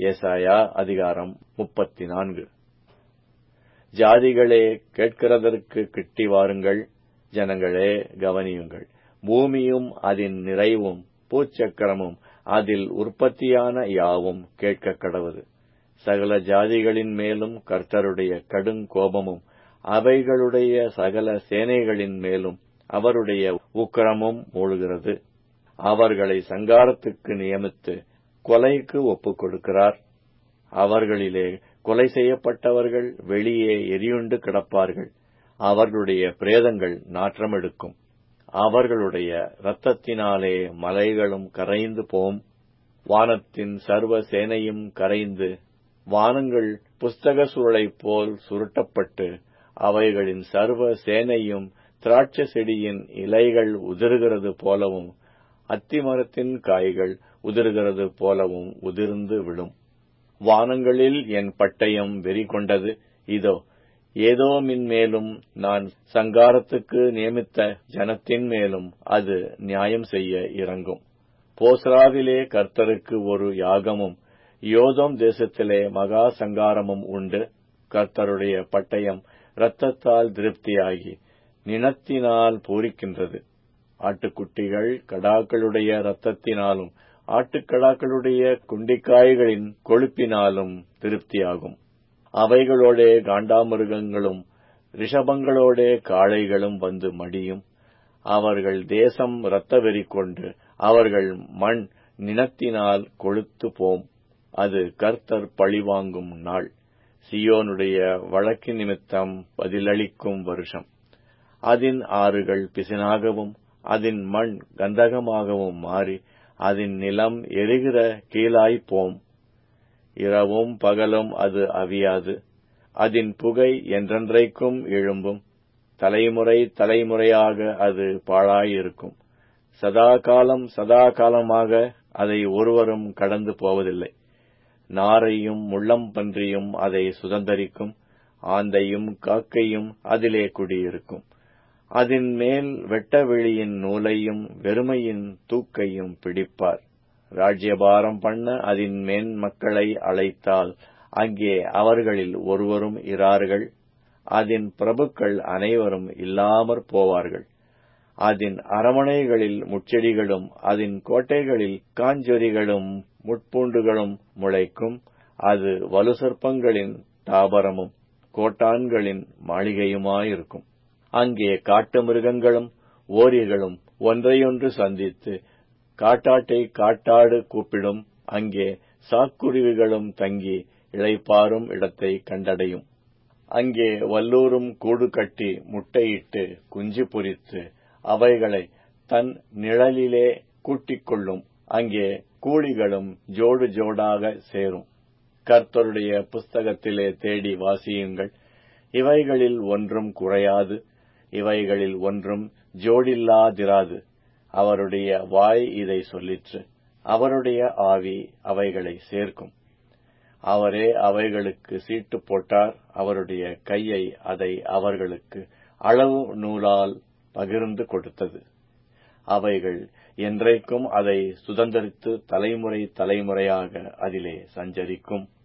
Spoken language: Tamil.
ஏசாயா அதிகாரம் முப்பத்தி நான்கு ஜாதிகளே கேட்கிறதற்கு கிட்டி வாருங்கள் ஜனங்களே கவனியுங்கள் பூமியும் அதன் நிறைவும் பூச்சக்கரமும் அதில் உற்பத்தியான யாவும் கேட்க கடவுது சகல ஜாதிகளின் மேலும் கர்த்தருடைய கடுங்கோபமும் அவைகளுடைய சகல சேனைகளின் மேலும் அவருடைய உக்கிரமும் மூழ்கிறது அவர்களை சங்காரத்துக்கு நியமித்து கொலைக்கு ஒப்புக் கொடுக்கிறார் அவர்களிலே கொலை செய்யப்பட்டவர்கள் வெளியே எரியுண்டு கிடப்பார்கள் அவர்களுடைய பிரேதங்கள் நாற்றமெடுக்கும் அவர்களுடைய இரத்தத்தினாலே மலைகளும் கரைந்து போம் வானத்தின் சர்வ சேனையும் கரைந்து வானங்கள் புஸ்தக சுருளைப் போல் சுருட்டப்பட்டு அவைகளின் சர்வ சேனையும் திராட்ச செடியின் இலைகள் உதிர்கிறது போலவும் அத்திமரத்தின் காய்கள் உதிர்கிறது போலவும் உதிர்ந்து விடும் வானங்களில் என் பட்டயம் வெறி கொண்டது இதோ ஏதோ மின் மேலும் நான் சங்காரத்துக்கு நியமித்த ஜனத்தின் மேலும் அது நியாயம் செய்ய இறங்கும் போஸ்ராவிலே கர்த்தருக்கு ஒரு யாகமும் யோதோம் தேசத்திலே மகா சங்காரமும் உண்டு கர்த்தருடைய பட்டயம் இரத்தத்தால் திருப்தியாகி நினத்தினால் பூரிக்கின்றது ஆட்டுக்குட்டிகள் கடாக்களுடைய இரத்தத்தினாலும் ஆட்டுக்கடாக்களுடைய குண்டிக்காய்களின் கொழுப்பினாலும் திருப்தியாகும் அவைகளோடே காண்டாமிருகங்களும் ரிஷபங்களோடே காளைகளும் வந்து மடியும் அவர்கள் தேசம் இரத்தவெறி கொண்டு அவர்கள் மண் நினத்தினால் கொழுத்து போம் அது கர்த்தர் பழிவாங்கும் நாள் சியோனுடைய வழக்கு நிமித்தம் பதிலளிக்கும் வருஷம் அதன் ஆறுகள் பிசினாகவும் அதன் மண் கந்தகமாகவும் மாறி அதன் நிலம் எரிகிற கீழாய்ப்போம் இரவும் பகலும் அது அவியாது அதன் புகை என்றென்றைக்கும் எழும்பும் தலைமுறை தலைமுறையாக அது பாழாயிருக்கும் சதா காலம் சதா காலமாக அதை ஒருவரும் கடந்து போவதில்லை நாரையும் முள்ளம் பன்றியும் அதை சுதந்தரிக்கும் ஆந்தையும் காக்கையும் அதிலே குடியிருக்கும் அதன் மேல் வெட்டவெளியின் நூலையும் வெறுமையின் தூக்கையும் பிடிப்பார் ராஜ்யபாரம் பண்ண அதன் மேன் மக்களை அழைத்தால் அங்கே அவர்களில் ஒருவரும் இரார்கள் அதன் பிரபுக்கள் அனைவரும் இல்லாமற் போவார்கள் அதன் அரமனைகளில் முச்செடிகளும் அதன் கோட்டைகளில் காஞ்சொரிகளும் முட்பூண்டுகளும் முளைக்கும் அது வலுசற்பங்களின் தாபரமும் கோட்டான்களின் மாளிகையுமாயிருக்கும் அங்கே காட்டு மிருகங்களும் ஓரிகளும் ஒன்றையொன்று சந்தித்து காட்டாட்டை காட்டாடு கூப்பிடும் அங்கே சாக்குருவிகளும் தங்கி இளைப்பாரும் இடத்தை கண்டடையும் அங்கே வல்லூரும் கூடு கட்டி முட்டையிட்டு குஞ்சு பொரித்து அவைகளை தன் நிழலிலே கூட்டிக் கொள்ளும் அங்கே கூலிகளும் ஜோடு ஜோடாக சேரும் கர்த்தருடைய புஸ்தகத்திலே தேடி வாசியுங்கள் இவைகளில் ஒன்றும் குறையாது இவைகளில் ஒன்றும் ஜோடில்லாதிராது அவருடைய வாய் இதை சொல்லிற்று அவருடைய ஆவி அவைகளை சேர்க்கும் அவரே அவைகளுக்கு சீட்டு போட்டார் அவருடைய கையை அதை அவர்களுக்கு அளவு நூலால் பகிர்ந்து கொடுத்தது அவைகள் என்றைக்கும் அதை சுதந்திரித்து தலைமுறை தலைமுறையாக அதிலே சஞ்சரிக்கும்